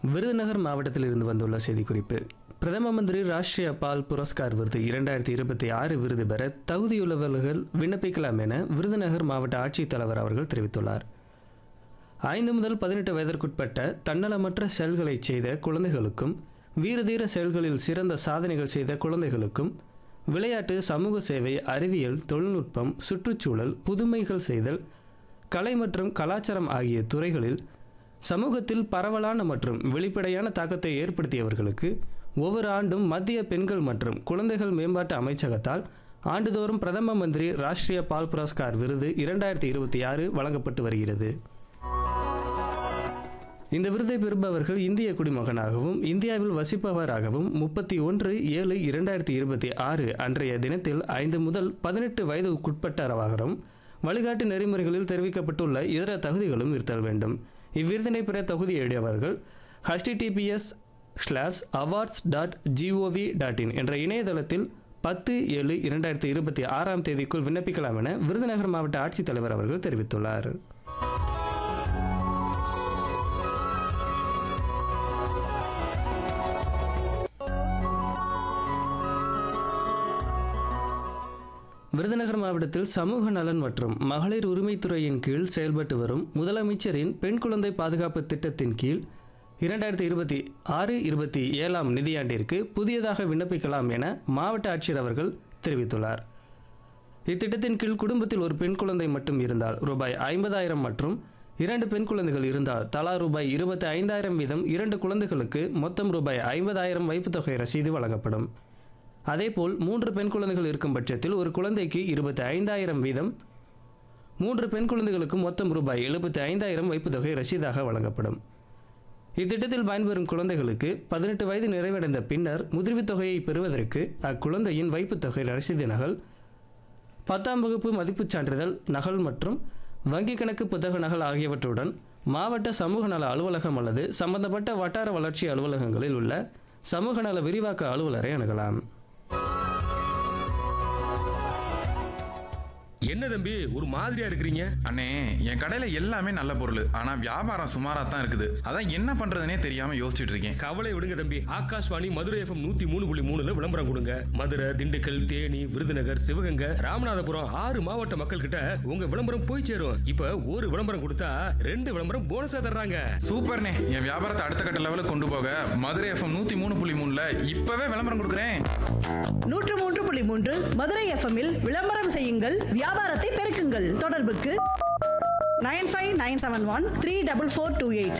விருதுநகர் மாவட்டத்தில் இருந்து வந்துள்ள செய்திக்குறிப்பு பிரதம மந்திரி ராஷ்டிரிய பால் புரஸ்கார் விருது இரண்டாயிரத்தி இருபத்தி ஆறு விருது பெற தகுதியுள்ளவர்கள் விண்ணப்பிக்கலாம் என விருதுநகர் மாவட்ட ஆட்சித்தலைவர் அவர்கள் தெரிவித்துள்ளார் ஐந்து முதல் பதினெட்டு வயதிற்குட்பட்ட தன்னலமற்ற செயல்களை செய்த குழந்தைகளுக்கும் வீரதீர செயல்களில் சிறந்த சாதனைகள் செய்த குழந்தைகளுக்கும் விளையாட்டு சமூக சேவை அறிவியல் தொழில்நுட்பம் சுற்றுச்சூழல் புதுமைகள் செய்தல் கலை மற்றும் கலாச்சாரம் ஆகிய துறைகளில் சமூகத்தில் பரவலான மற்றும் வெளிப்படையான தாக்கத்தை ஏற்படுத்தியவர்களுக்கு ஒவ்வொரு ஆண்டும் மத்திய பெண்கள் மற்றும் குழந்தைகள் மேம்பாட்டு அமைச்சகத்தால் ஆண்டுதோறும் பிரதம மந்திரி ராஷ்டிரிய பால் புரஸ்கார் விருது இரண்டாயிரத்தி இருபத்தி ஆறு வழங்கப்பட்டு வருகிறது இந்த விருதை பெறுபவர்கள் இந்திய குடிமகனாகவும் இந்தியாவில் வசிப்பவராகவும் முப்பத்தி ஒன்று ஏழு இரண்டாயிரத்தி இருபத்தி ஆறு அன்றைய தினத்தில் ஐந்து முதல் பதினெட்டு வயதுக்குட்பட்டவராகவும் வழிகாட்டு நெறிமுறைகளில் தெரிவிக்கப்பட்டுள்ள இதர தகுதிகளும் இருத்தல் வேண்டும் இவ்விருதினை பெற தகுதியுடையவர்கள் https slash awards dot gov dot in என்ற இணையதளத்தில் பத்து ஏழு இரண்டாயிரத்தி இருபத்தி ஆறாம் தேதிக்குள் விண்ணப்பிக்கலாம் என விருதுநகர் மாவட்ட ஆட்சித்தலைவர் அவர்கள் தெரிவித்துள்ளார் விருதுநகர் மாவட்டத்தில் சமூக நலன் மற்றும் மகளிர் உரிமைத்துறையின் கீழ் செயல்பட்டு வரும் முதலமைச்சரின் பெண் குழந்தை பாதுகாப்பு திட்டத்தின் கீழ் இரண்டாயிரத்தி இருபத்தி ஆறு இருபத்தி ஏழாம் நிதியாண்டிற்கு புதியதாக விண்ணப்பிக்கலாம் என மாவட்ட ஆட்சியர் அவர்கள் தெரிவித்துள்ளார் இத்திட்டத்தின் கீழ் குடும்பத்தில் ஒரு பெண் குழந்தை மட்டும் இருந்தால் ரூபாய் ஐம்பதாயிரம் மற்றும் இரண்டு பெண் குழந்தைகள் இருந்தால் தலா ரூபாய் இருபத்தி ஐந்தாயிரம் வீதம் இரண்டு குழந்தைகளுக்கு மொத்தம் ரூபாய் ஐம்பதாயிரம் வைப்புத் தொகை ரசீது வழங்கப்படும் அதேபோல் மூன்று பெண் குழந்தைகள் இருக்கும் பட்சத்தில் ஒரு குழந்தைக்கு இருபத்தி ஐந்தாயிரம் வீதம் மூன்று பெண் குழந்தைகளுக்கு மொத்தம் ரூபாய் எழுபத்தி ஐந்தாயிரம் வைப்புத் தொகை ரசீதாக வழங்கப்படும் இத்திட்டத்தில் பயன்பெறும் குழந்தைகளுக்கு பதினெட்டு வயது நிறைவடைந்த பின்னர் முதிர்வுத் தொகையை பெறுவதற்கு அக்குழந்தையின் வைப்புத் தொகை ரசீது நகல் பத்தாம் வகுப்பு மதிப்புச் சான்றிதழ் நகல் மற்றும் வங்கிக் கணக்கு புத்தக நகல் ஆகியவற்றுடன் மாவட்ட சமூக நல அலுவலகம் அல்லது சம்பந்தப்பட்ட வட்டார வளர்ச்சி அலுவலகங்களில் உள்ள சமூக நல விரிவாக்க அலுவலரை அணுகலாம் என்ன தம்பி ஒரு மாதிரியா இருக்கிறீங்க அண்ணே என் கடையில எல்லாமே நல்ல பொருள் ஆனா வியாபாரம் சுமாரா தான் இருக்குது அதான் என்ன பண்றதுனே தெரியாம யோசிச்சுட்டு இருக்கேன் கவலை விடுங்க தம்பி ஆகாஷ்வாணி மதுரை எஃப்எம் நூத்தி மூணு புள்ளி மூணுல விளம்பரம் கொடுங்க மதுரை திண்டுக்கல் தேனி விருதுநகர் சிவகங்கை ராமநாதபுரம் ஆறு மாவட்ட மக்கள் கிட்ட உங்க விளம்பரம் போய் சேரும் இப்ப ஒரு விளம்பரம் கொடுத்தா ரெண்டு விளம்பரம் போனஸா தர்றாங்க சூப்பர்ண்ணே என் வியாபாரத்தை அடுத்த கட்ட லெவலுக்கு கொண்டு போக மதுரை எஃப்எம் நூத்தி மூணு புள்ளி மூணுல இப்பவே விளம்பரம் கொடுக்குறேன் நூற்று மூன்று புள்ளி மூன்று மதுரை எஃப்எம்மில் விளம்பரம் செய்யுங்கள் வியாபாரத்தை பெருக்குங்கள் தொடர்புக்கு nine five nine seven one three double four two eight